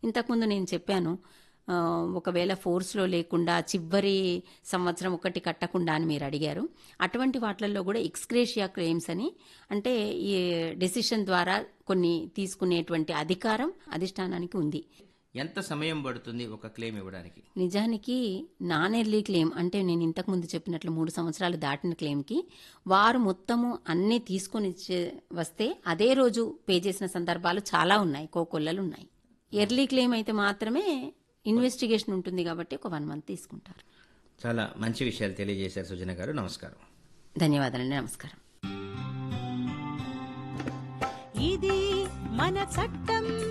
ఇంతకుముందు నేను చెప్పాను ఆ, ఒకవేళ ఫోర్స్లో లేకుండా చివరి సంవత్సరం ఒకటి కట్టకుండా అని మీరు అడిగారు అటువంటి వాటిల్లో కూడా ఎక్స్క్రేషియా క్లెయిమ్స్ అని అంటే ఈ డెసిషన్ ద్వారా కొన్ని తీసుకునేటువంటి అధికారం అధిష్టానానికి ఉంది ఎంత సమయం పడుతుంది ఒక క్లెయిమ్ ఇవ్వడానికి నిజానికి నాన్ ఎర్లీ క్లెయిమ్ అంటే నేను ఇంతకుముందు చెప్పినట్లు మూడు సంవత్సరాలు దాటిన క్లెయిమ్కి వారు మొత్తము అన్నీ తీసుకొని ఇచ్చే- వస్తే అదే రోజు పే చేసిన సందర్భాలు చాలా ఉన్నాయి కోకొల్లలు ఉన్నాయి ఎర్లీ క్లెయిమ్ అయితే మాత్రమే ఇన్వెస్టిగేషన్ ఉంటుంది కాబట్టి ఒక వన్ మంత్ తీసుకుంటారు చాలా మంచి విషయాలు తెలియజేశారు సుజన గారు నమస్కారం ధన్యవాదాలండి నమస్కారం ఇది మన చట్టం